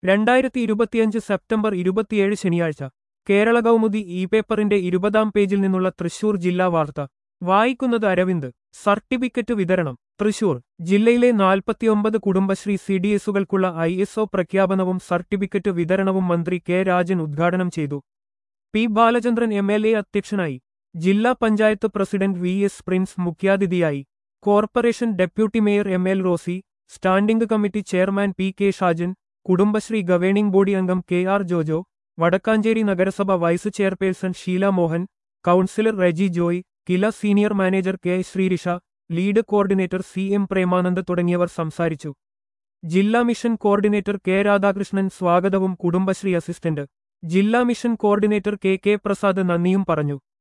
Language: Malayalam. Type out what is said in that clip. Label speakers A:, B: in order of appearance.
A: രണ്ടായിരത്തി ഇരുപത്തിയഞ്ച് സെപ്റ്റംബർ ഇരുപത്തിയേഴ് ശനിയാഴ്ച കേരള കൗമുദി ഇ പേപ്പറിന്റെ ഇരുപതാം പേജിൽ നിന്നുള്ള തൃശൂർ ജില്ലാ വാർത്ത വായിക്കുന്നത് അരവിന്ദ് സർട്ടിഫിക്കറ്റ് വിതരണം തൃശൂർ ജില്ലയിലെ നാൽപ്പത്തിയൊമ്പത് കുടുംബശ്രീ സി ഡി എസുകൾക്കുള്ള ഐ എസ് ഒ പ്രഖ്യാപനവും സർട്ടിഫിക്കറ്റ് വിതരണവും മന്ത്രി കെ രാജൻ ഉദ്ഘാടനം ചെയ്തു P Balachandran M L A അധ്യക്ഷനായി ജില്ലാ panchayat president V S Prince മുഖ്യാതിഥിയായി corporation deputy mayor M L Rosy standing committee chairman P K Shajan Kudumbashree governing body അംഗം കെ ആർ ജോജോ വടക്കാഞ്ചേരി നഗരസഭ vice chairperson Sheela Mohan councillor Reji Joy KILA senior manager K Sreerisha lead coordinator C M Premanand തുടങ്ങിയവർ സംസാരിച്ചു ജില്ലാ മിഷൻ കോർഡിനേറ്റർ കെ രാധാകൃഷ്ണൻ സ്വാഗതവും കുടുംബശ്രീ അസിസ്റ്റന്റ് ജില്ലാ mission coordinator K K Prasad നന്ദിയും പറഞ്ഞു